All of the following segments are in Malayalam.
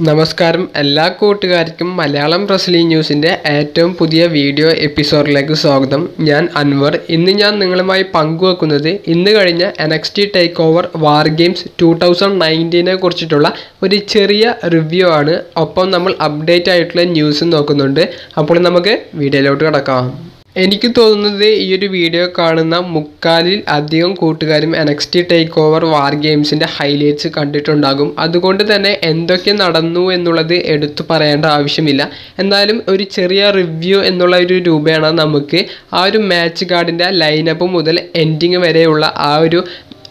നമസ്കാരം എല്ലാ കൂട്ടുകാർക്കും മലയാളം റെസ്ലിംഗ് ന്യൂസിൻ്റെ ഏറ്റവും പുതിയ വീഡിയോ എപ്പിസോഡിലേക്ക് സ്വാഗതം ഞാൻ അൻവർ ഇന്ന് ഞാൻ നിങ്ങളുമായി പങ്കുവെക്കുന്നത് ഇന്ന് കഴിഞ്ഞ NXT take over war games two thousand നയൻറ്റീനെ കുറിച്ചിട്ടുള്ള ഒരു ചെറിയ റിവ്യൂ ആണ് ഒപ്പം നമ്മൾ അപ്ഡേറ്റ് ആയിട്ടുള്ള ന്യൂസും നോക്കുന്നുണ്ട് അപ്പോൾ നമുക്ക് വീഡിയോയിലോട്ട് കിടക്കാം എനിക്ക് തോന്നുന്നത് ഈ ഒരു വീഡിയോ കാണുന്ന മുക്കാലിൽ അധികം കൂട്ടുകാരും എനക്സ്റ്റി ടേക്ക് ഓവർ വാർ ഗെയിംസിൻ്റെ ഹൈലൈറ്റ്സ് കണ്ടിട്ടുണ്ടാകും അതുകൊണ്ട് തന്നെ എന്തൊക്കെ നടന്നു എന്നുള്ളത് എടുത്തു പറയേണ്ട ആവശ്യമില്ല എന്നാലും ഒരു ചെറിയ റിവ്യൂ എന്നുള്ള ഒരു രൂപേണ നമുക്ക് ആ ഒരു മാച്ച് കാർഡിൻ്റെ ലൈനപ്പ് മുതൽ എൻഡിങ് വരെയുള്ള ആ ഒരു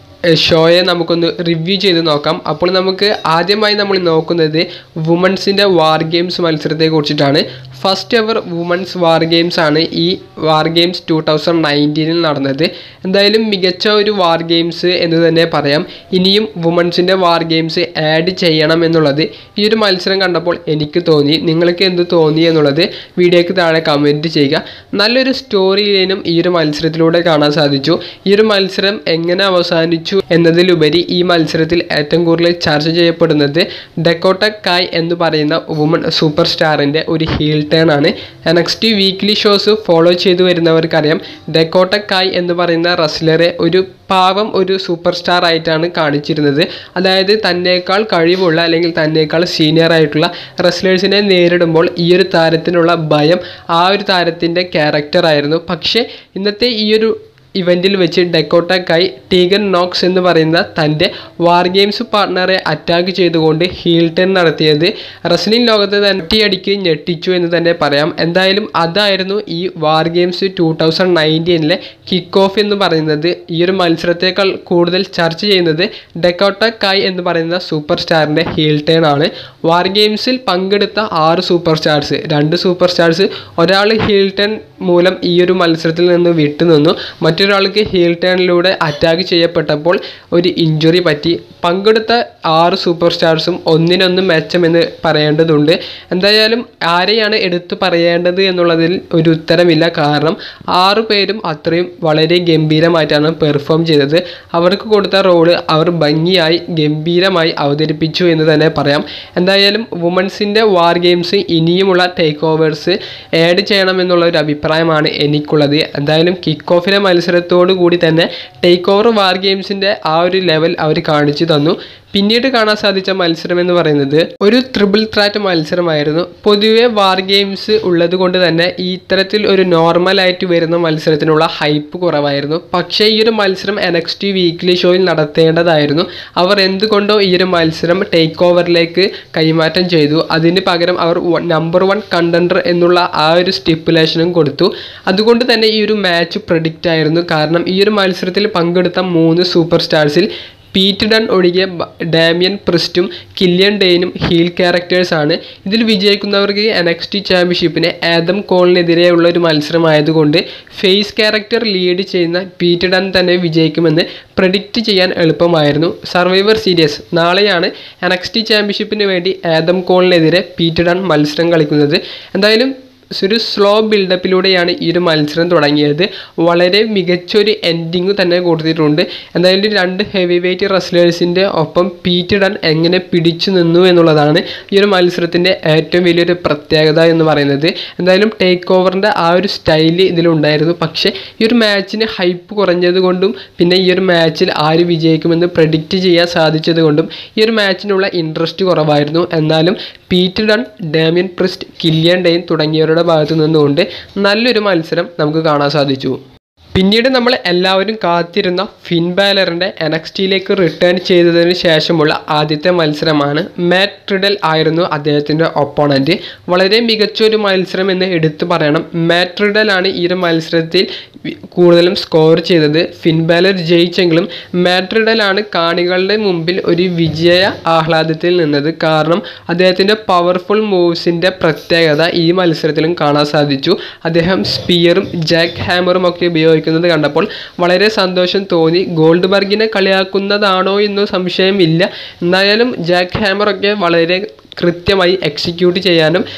ഷോയെ നമുക്കൊന്ന് റിവ്യൂ ചെയ്ത് നോക്കാം അപ്പോൾ നമുക്ക് ആദ്യമായി നമ്മൾ നോക്കുന്നത് വുമൺസിൻ്റെ വാർ ഗെയിംസ് മത്സരത്തെ കുറിച്ചിട്ടാണ് first ever women's war games ആണ് ഈ വാർ ഗെയിംസ് ടു തൗസൻഡ് നയൻറ്റീനിൽ നടന്നത് എന്തായാലും മികച്ച ഒരു വാർ ഗെയിംസ് എന്ന് തന്നെ പറയാം ഇനിയും വുമൺസിൻ്റെ വാർ ഗെയിംസ് ആഡ് ചെയ്യണം എന്നുള്ളത് ഈ ഒരു മത്സരം കണ്ടപ്പോൾ എനിക്ക് തോന്നി നിങ്ങൾക്ക് എന്ത് തോന്നി എന്നുള്ളത് വീഡിയോയ്ക്ക് താഴെ കമൻറ്റ് ചെയ്യുക നല്ലൊരു സ്റ്റോറി ലൈനും ഈ ഒരു മത്സരത്തിലൂടെ കാണാൻ സാധിച്ചു ഈ ഒരു മത്സരം എങ്ങനെ അവസാനിച്ചു എന്നതിലുപരി ഈ മത്സരത്തിൽ ഏറ്റവും കൂടുതൽ ചർച്ച ചെയ്യപ്പെടുന്നത് ഡെക്കോട്ട കായ് എന്ന് പറയുന്ന വുമൺ സൂപ്പർ സ്റ്റാറിൻ്റെ ഒരു ഹീൽ ടേൺ ആണ് നെക്സ്റ്റ് വീക്ക്ലി ഷോസ് ഫോളോ ചെയ്തു വരുന്നവർക്കറിയാം ഡെക്കോട്ട കായ് എന്ന് പറയുന്ന റസ്ലറെ ഒരു പാവം ഒരു സൂപ്പർ സ്റ്റാർ ആയിട്ടാണ് കാണിച്ചിരുന്നത് അതായത് തന്നേക്കാൾ കഴിവുള്ള അല്ലെങ്കിൽ തന്നേക്കാൾ സീനിയർ ആയിട്ടുള്ള റെസ്ലേഴ്സിനെ നേരിടുമ്പോൾ ഈ ഒരു താരത്തിനുള്ള ഭയം ആ ഒരു താരത്തിൻ്റെ ക്യാരക്ടറായിരുന്നു പക്ഷേ ഇന്നത്തെ ഈ ഒരു ഇവൻറ്റിൽ വെച്ച് ഡെക്കോട്ടക്കായി ടീഗൻ നോക്സ് എന്ന് പറയുന്ന തൻ്റെ വാർ ഗെയിംസ് പാർട്ട്ണറെ അറ്റാക്ക് ചെയ്തുകൊണ്ട് ഹീൽ ടേൺ നടത്തിയത് റെസ്ലിംഗ് ലോകത്തെ തട്ടിയടിക്ക് ഞെട്ടിച്ചു എന്ന് തന്നെ പറയാം എന്തായാലും അതായിരുന്നു ഈ വാർ ഗെയിംസ് ടു തൗസൻഡ് നയൻറ്റീനിലെ കിക്ക് ഓഫ് എന്ന് പറയുന്നത് ഈ ഒരു മത്സരത്തേക്കാൾ കൂടുതൽ ചർച്ച ചെയ്യുന്നത് ഡെക്കോട്ടക്കായ് എന്ന് പറയുന്ന സൂപ്പർ സ്റ്റാറിൻ്റെ ഹീൽ ടേൺ ആണ് വാർ ഗെയിംസിൽ പങ്കെടുത്ത ആറ് സൂപ്പർ സ്റ്റാർസ് രണ്ട് സൂപ്പർ സ്റ്റാർസ് ഒരാൾ ഹീൽ ടേൺ മൂലം ഈ ഒരു മത്സരത്തിൽ നിന്ന് വിട്ടുനിന്നു മറ്റൊരാൾക്ക് ഹീൽ ടേണിലൂടെ അറ്റാക്ക് ചെയ്യപ്പെട്ടപ്പോൾ ഒരു ഇഞ്ചുറി പറ്റി പങ്കെടുത്ത ആറ് സൂപ്പർ സ്റ്റാർസും ഒന്നിനൊന്ന് മെച്ചമെന്ന് പറയേണ്ടതുണ്ട് എന്തായാലും ആരെയാണ് എടുത്തു പറയേണ്ടത് എന്നുള്ളതിൽ ഒരു ഉത്തരമില്ല കാരണം ആറ് പേരും അത്രയും വളരെ ഗംഭീരമായിട്ടാണ് പെർഫോം ചെയ്തത് അവർക്ക് കൊടുത്ത റോള് അവർ ഭംഗിയായി ഗംഭീരമായി അവതരിപ്പിച്ചു എന്ന് തന്നെ പറയാം എന്തായാലും വുമൺസിൻ്റെ വാർ ഗെയിംസ് ഇനിയുമുള്ള ടേക്ക് ഓവേഴ്സ് ആഡ് ചെയ്യണമെന്നുള്ള ഒരു അഭിപ്രായമാണ് എനിക്കുള്ളത് എന്തായാലും കിക്ക് ഓഫിലെ മത്സരത്തോടു കൂടി തന്നെ ടേക്ക് ഓവർ വാർ ഗെയിംസിൻ്റെ ആ ഒരു ലെവൽ അവർ കാണിച്ചു തന്നു പിന്നീട് കാണാൻ സാധിച്ച മത്സരം എന്ന് പറയുന്നത് ഒരു ട്രിപ്പിൾ ത്രാറ്റ് മത്സരമായിരുന്നു പൊതുവെ വാർ ഗെയിംസ് ഉള്ളത് കൊണ്ട് തന്നെ ഈ ഇത്തരത്തിൽ ഒരു നോർമലായിട്ട് വരുന്ന മത്സരത്തിനുള്ള ഹൈപ്പ് കുറവായിരുന്നു പക്ഷേ ഈ ഒരു മത്സരം എനക്സ്റ്റി വീക്ക്ലി ഷോയിൽ നടത്തേണ്ടതായിരുന്നു അവർ എന്തുകൊണ്ടോ ഈ ഒരു മത്സരം ടേക്ക് ഓവറിലേക്ക് കൈമാറ്റം ചെയ്തു അതിന് പകരം അവർ നമ്പർ വൺ കണ്ടൻഡർ എന്നുള്ള ആ ഒരു സ്റ്റിപ്പുലേഷനും കൊടുത്തു അതുകൊണ്ട് തന്നെ ഈ ഒരു മാച്ച് പ്രഡിക്റ്റ് ആയിരുന്നു കാരണം ഈ ഒരു മത്സരത്തിൽ പങ്കെടുത്ത മൂന്ന് സൂപ്പർ സ്റ്റാർസിൽ പീറ്റ് ഡൺ ഒഴികെ ഡാമിയൻ പ്രിസ്റ്റും കില്യൻ ഡെയിനും ഹീൽ ക്യാരക്ടേഴ്സാണ് ഇതിൽ വിജയിക്കുന്നവർക്ക് എനക്സ്റ്റി ചാമ്പ്യൻഷിപ്പിനെ ആദം കോളിനെതിരെയുള്ള ഒരു മത്സരമായതുകൊണ്ട് ഫേസ് ക്യാരക്ടർ ലീഡ് ചെയ്യുന്ന പീറ്റ് ഡൺ തന്നെ വിജയിക്കുമെന്ന് പ്രഡിക്റ്റ് ചെയ്യാൻ എളുപ്പമായിരുന്നു സർവൈവർ സീരീസ് നാളെയാണ് എനക്സ്റ്റി ചാമ്പ്യൻഷിപ്പിന് വേണ്ടി ആദം കോളിനെതിരെ പീറ്റ് ഡൺ മത്സരം കളിക്കുന്നത് എന്തായാലും ഒരു സ്ലോ ബിൽഡപ്പിലൂടെയാണ് ഈ ഒരു മത്സരം തുടങ്ങിയത് വളരെ മികച്ചൊരു എൻഡിങ് തന്നെ കൊടുത്തിട്ടുണ്ട് എന്തായാലും രണ്ട് ഹെവി വെയിറ്റ് റെസ്ലേഴ്സിൻ്റെ ഒപ്പം പീറ്റ് ഡൺ എങ്ങനെ പിടിച്ചു നിന്നു എന്നുള്ളതാണ് ഈ ഒരു മത്സരത്തിൻ്റെ ഏറ്റവും വലിയൊരു പ്രത്യേകത എന്ന് പറയുന്നത് എന്തായാലും ടേക്ക് ഓവറിൻ്റെ ആ ഒരു സ്റ്റൈല് ഇതിലുണ്ടായിരുന്നു പക്ഷേ ഈ ഒരു മാച്ചിന് ഹൈപ്പ് കുറഞ്ഞത് കൊണ്ടും പിന്നെ ഈ ഒരു മാച്ചിൽ ആര് വിജയിക്കുമെന്ന് പ്രഡിക്റ്റ് ചെയ്യാൻ സാധിച്ചത് കൊണ്ടും ഈ ഒരു മാച്ചിനുള്ള ഇൻട്രസ്റ്റ് കുറവായിരുന്നു എന്നാലും Pete Dunne Damian Priest Killian Dain തുടങ്ങിയവരുടെ ഭാഗത്തു നിന്നുകൊണ്ട് നല്ലൊരു മത്സരം നമുക്ക് കാണാൻ സാധിച്ചു പിന്നീട് നമ്മൾ എല്ലാവരും കാത്തിരുന്ന ഫിൻ ബാലറിൻ്റെ എനക്സ്റ്റിയിലേക്ക് റിട്ടേൺ ചെയ്തതിന് ശേഷമുള്ള ആദ്യത്തെ മത്സരമാണ് മാറ്റ് ട്രിഡൽ ആയിരുന്നു അദ്ദേഹത്തിൻ്റെ ഒപ്പോണൻറ്റ് വളരെ മികച്ചൊരു മത്സരം എന്ന് എടുത്തു പറയണം മാറ്റ് ട്രിഡലാണ് ഈ ഒരു മത്സരത്തിൽ കൂടുതലും സ്കോർ ചെയ്തത് ഫിൻ ബാലർ ജയിച്ചെങ്കിലും മാറ്റ് ട്രിഡലാണ് കാണികളുടെ മുമ്പിൽ ഒരു വിജയ ആഹ്ലാദത്തിൽ നിന്നത് കാരണം അദ്ദേഹത്തിൻ്റെ പവർഫുൾ മൂവ്സിൻ്റെ പ്രത്യേകത ഈ മത്സരത്തിലും കാണാൻ സാധിച്ചു അദ്ദേഹം സ്പിയറും ജാക്ക് ഹാമറും ഒക്കെ ഉപയോഗിക്കുന്നത് കണ്ടപ്പോൾ വളരെ സന്തോഷം തോന്നി ഗോൾഡ് ബർഗിനെ കളിയാക്കുന്നതാണോ എന്ന് സംശയമില്ല എന്തായാലും ജാക്ക് ഹാമറൊക്കെ വളരെ കൃത്യമായി എക്സിക്യൂട്ട് ചെയ്യാനും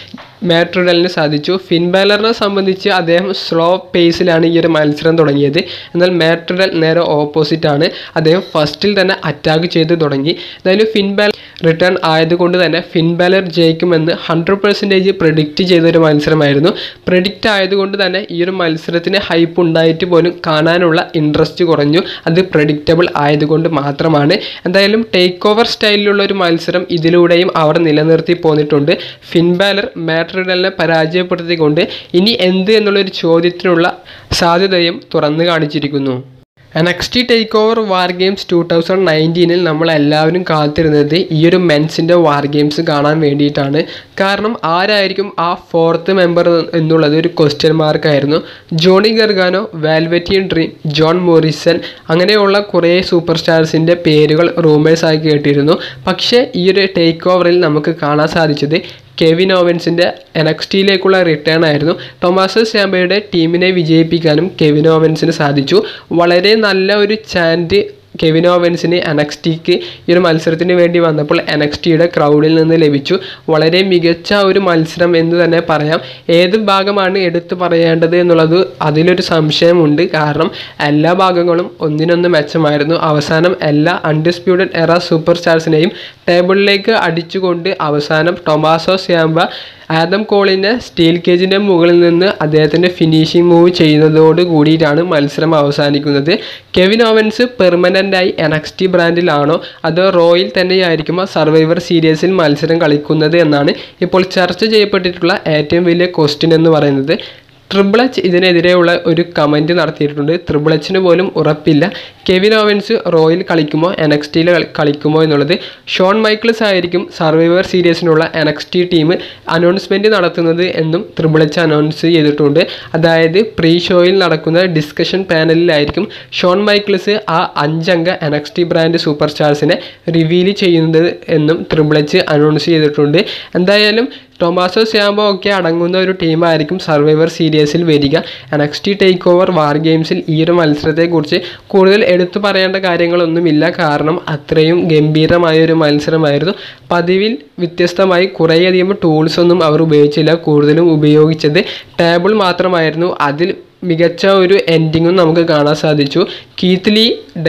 മാട്രിഡലിന് സാധിച്ചു ഫിൻ ബാലറിനെ സംബന്ധിച്ച് അദ്ദേഹം സ്ലോ പേസിലാണ് ഈ ഒരു മത്സരം തുടങ്ങിയത് എന്നാൽ മാട്രിഡൽ നേരെ ഓപ്പോസിറ്റ് ആണ് അദ്ദേഹം ഫസ്റ്റിൽ തന്നെ അറ്റാക്ക് ചെയ്ത് തുടങ്ങി എന്തായാലും ഫിൻ ബാലർ റിട്ടേൺ ആയതുകൊണ്ട് തന്നെ ഫിൻ ബാലർ ജയിക്കുമെന്ന് ഹൺഡ്രഡ് പെർസെൻറ്റേജ് പ്രഡിക്റ്റ് ചെയ്തൊരു മത്സരമായിരുന്നു പ്രഡിക്റ്റ് ആയതുകൊണ്ട് തന്നെ ഈ ഒരു മത്സരത്തിന് ഹൈപ്പ് ഉണ്ടായിട്ട് പോലും കാണാനുള്ള ഇൻട്രസ്റ്റ് കുറഞ്ഞു അത് പ്രഡിക്റ്റബിൾ ആയതുകൊണ്ട് മാത്രമാണ് എന്തായാലും ടേക്ക് ഓവർ സ്റ്റൈലിലുള്ള ഒരു മത്സരം ഇതിലൂടെയും അവർ നിലനിർത്തി പോന്നിട്ടുണ്ട് ഫിൻ ബാലർ മാട്രിഡലിനെ പരാജയപ്പെടുത്തിക്കൊണ്ട് ഇനി എന്ത് എന്നുള്ളൊരു ചോദ്യത്തിനുള്ള സാധ്യതയും തുറന്നു കാണിച്ചിരിക്കുന്നു next take over war games two thousand നയൻറ്റീനിൽ നമ്മൾ എല്ലാവരും കാത്തിരുന്നത് ഈ ഒരു മെൻസിൻ്റെ വാർ ഗെയിംസ് കാണാൻ വേണ്ടിയിട്ടാണ് കാരണം ആരായിരിക്കും ആ ഫോർത്ത് മെമ്പർ എന്നുള്ളത് ഒരു ക്വസ്റ്റ്യൻ മാർക്കായിരുന്നു Johnny Gargano Velveteen Dream John Morrison അങ്ങനെയുള്ള കുറേ സൂപ്പർ സ്റ്റാർസിൻ്റെ പേരുകൾ റൂമേഴ്സായി കേട്ടിരുന്നു പക്ഷേ ഈ ഒരു ടേക്ക് ഓവറിൽ നമുക്ക് കാണാൻ സാധിച്ചത് കെവിൻ ഓവൻസിൻ്റെ എനക്സ്റ്റിയിലേക്കുള്ള റിട്ടേൺ ആയിരുന്നു ടൊമാസ് സാമ്പയുടെ ടീമിനെ വിജയിപ്പിക്കാനും കെവിൻ ഓവൻസിന് സാധിച്ചു വളരെ നല്ല ഒരു ചാൻഡ് കെവിൻ ഓവൻസിന് എനക്സ്റ്റിക്ക് ഈ ഒരു മത്സരത്തിന് വേണ്ടി വന്നപ്പോൾ എനക്സ്റ്റിയുടെ ക്രൗഡിൽ നിന്ന് ലഭിച്ചു വളരെ മികച്ച ഒരു മത്സരം എന്ന് തന്നെ പറയാം ഏത് ഭാഗമാണ് എടുത്തു പറയേണ്ടത് എന്നുള്ളത് അതിലൊരു സംശയമുണ്ട് കാരണം എല്ലാ ഭാഗങ്ങളും ഒന്നിനൊന്ന് മെച്ചമായിരുന്നു അവസാനം എല്ലാ അൺഡിസ്പ്യൂട്ടഡ് എറ സൂപ്പർ സ്റ്റാർസിനെയും ടേബിളിലേക്ക് അടിച്ചുകൊണ്ട് അവസാനം ടൊമാസോ സ്യാമ്പ ആദം കോളിനെ സ്റ്റീൽ കേജിൻ്റെ മുകളിൽ നിന്ന് അദ്ദേഹത്തിൻ്റെ ഫിനിഷിംഗ് മൂവ് ചെയ്യുന്നതോട് കൂടിയിട്ടാണ് മത്സരം അവസാനിക്കുന്നത് കെവിൻ ഓവൻസ് പെർമനൻ്റായി എനക്സ്റ്റി ബ്രാൻഡിലാണോ അതോ റോയിൽ തന്നെയായിരിക്കുമോ സർവൈവർ സീരീസിൽ മത്സരം കളിക്കുന്നത് എന്നാണ് ഇപ്പോൾ ചർച്ച ചെയ്യപ്പെട്ടിട്ടുള്ള ഏറ്റവും വലിയ ക്വസ്റ്റ്യൻ എന്ന് പറയുന്നത് ട്രിപ്പിൾ എച്ച് ഇതിനെതിരെയുള്ള ഒരു കമൻറ്റ് നടത്തിയിട്ടുണ്ട് ട്രിപ്പിൾ എച്ചിന് പോലും ഉറപ്പില്ല കെവിൻ ഓവൻസ് റോയിൽ കളിക്കുമോ എനക്സ്റ്റിയിൽ കളിക്കുമോ എന്നുള്ളത് ഷോൺ മൈക്കിൾസ് ആയിരിക്കും സർവൈവർ സീരീസിനുള്ള എനക്സ്റ്റി ടീം അനൗൺസ്മെൻറ്റ് നടത്തുന്നത് എന്നും ട്രിപ്പിൾ എച്ച് അനൗൺസ് ചെയ്തിട്ടുണ്ട് അതായത് പ്രീ ഷോയിൽ നടക്കുന്ന ഡിസ്കഷൻ പാനലിലായിരിക്കും ഷോൺ മൈക്കിൾസ് ആ അഞ്ചംഗ എനക്സ്റ്റി ബ്രാൻഡ് സൂപ്പർ സ്റ്റാർസിനെ റിവീൽ ചെയ്യുന്നത് എന്നും ട്രിപ്പിൾ എച്ച് അനൗൺസ് ചെയ്തിട്ടുണ്ട് എന്തായാലും ടൊമാസോ സ്യാമ്പോ ഒക്കെ അടങ്ങുന്ന ഒരു ടീമായിരിക്കും സർവൈവർ സീരീസിൽ വരിക നെക്സ്റ്റ് ടേക്ക് ഓവർ വാർ ഗെയിംസിൽ ഈ ഒരു മത്സരത്തെക്കുറിച്ച് കൂടുതൽ എടുത്തു പറയേണ്ട കാര്യങ്ങളൊന്നുമില്ല കാരണം അത്രയും ഗംഭീരമായ ഒരു മത്സരമായിരുന്നു പതിവിൽ വ്യത്യസ്തമായി കുറേയധികം ടൂൾസ് ഒന്നും അവർ ഉപയോഗിച്ചില്ല കൂടുതലും ഉപയോഗിച്ചത് ടേബിൾ മാത്രമായിരുന്നു അതിൽ മികച്ച ഒരു എൻഡിങ്ങും നമുക്ക് കാണാൻ സാധിച്ചു കീത്ലി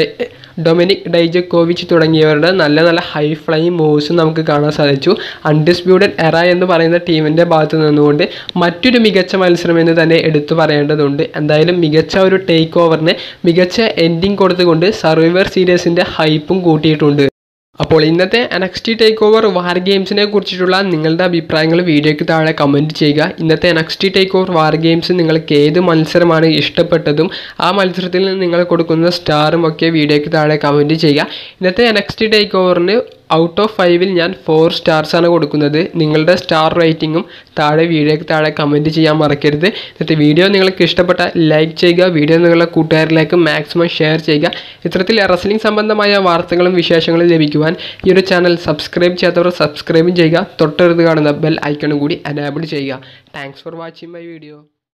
ഡൊമിനിക് ഡൈജക്കോവിച്ച് തുടങ്ങിയവരുടെ നല്ല നല്ല ഹൈ ഫ്ലൈ മൂവ്സും നമുക്ക് കാണാൻ സാധിച്ചു അൺഡിസ്പ്യൂട്ടഡ് എറ എന്ന് പറയുന്ന ടീമിൻ്റെ ഭാഗത്ത് നിന്നുകൊണ്ട് മറ്റൊരു മികച്ച മത്സരം എന്ന് തന്നെ എടുത്തു പറയേണ്ടതുണ്ട് എന്തായാലും മികച്ച ഒരു ടേക്ക് ഓവറിന് മികച്ച എൻഡിങ് കൊടുത്തുകൊണ്ട് സർവൈവർ സീരീസിൻ്റെ ഹൈപ്പും കൂട്ടിയിട്ടുണ്ട് അപ്പോൾ ഇന്നത്തെ നെക്സ്റ്റ് ടേക്ക് ഓവർ വാർ ഗെയിംസിനെ കുറിച്ചിട്ടുള്ള നിങ്ങളുടെ അഭിപ്രായങ്ങൾ വീഡിയോയ്ക്ക് താഴെ കമൻറ്റ് ചെയ്യുക ഇന്നത്തെ next take over war games നിങ്ങൾക്ക് ഏത് മത്സരമാണ് ഇഷ്ടപ്പെട്ടതും ആ മത്സരത്തിൽ നിന്ന് നിങ്ങൾ കൊടുക്കുന്ന സ്റ്റാറും ഒക്കെ വീഡിയോയ്ക്ക് താഴെ കമൻറ്റ് ചെയ്യുക ഇന്നത്തെ നെക്സ്റ്റ് ടേക്ക് ഓവറിന് ഔട്ട് ഓഫ് ഫൈവിൽ ഞാൻ ഫോർ സ്റ്റാർസാണ് കൊടുക്കുന്നത് നിങ്ങളുടെ സ്റ്റാർ റേറ്റിങ്ങും താഴെ വീഡിയോയ്ക്ക് താഴെ കമൻറ്റ് ചെയ്യാൻ മറക്കരുത് എന്നിട്ട് വീഡിയോ നിങ്ങൾക്ക് ഇഷ്ടപ്പെട്ട ലൈക്ക് ചെയ്യുക വീഡിയോ നിങ്ങളുടെ കൂട്ടുകാരിലേക്ക് മാക്സിമം ഷെയർ ചെയ്യുക ഇത്തരത്തിൽ റെസ്ലിംഗ് സംബന്ധമായ വാർത്തകളും വിശേഷങ്ങളും ലഭിക്കുവാൻ ഈ ഒരു ചാനൽ സബ്സ്ക്രൈബ് ചെയ്യാത്തവർ സബ്സ്ക്രൈബും ചെയ്യുക തൊട്ടടുത്ത് കാണുന്ന ബെൽ ഐക്കണും കൂടി അനാബിൾ ചെയ്യുക thanks for watching my video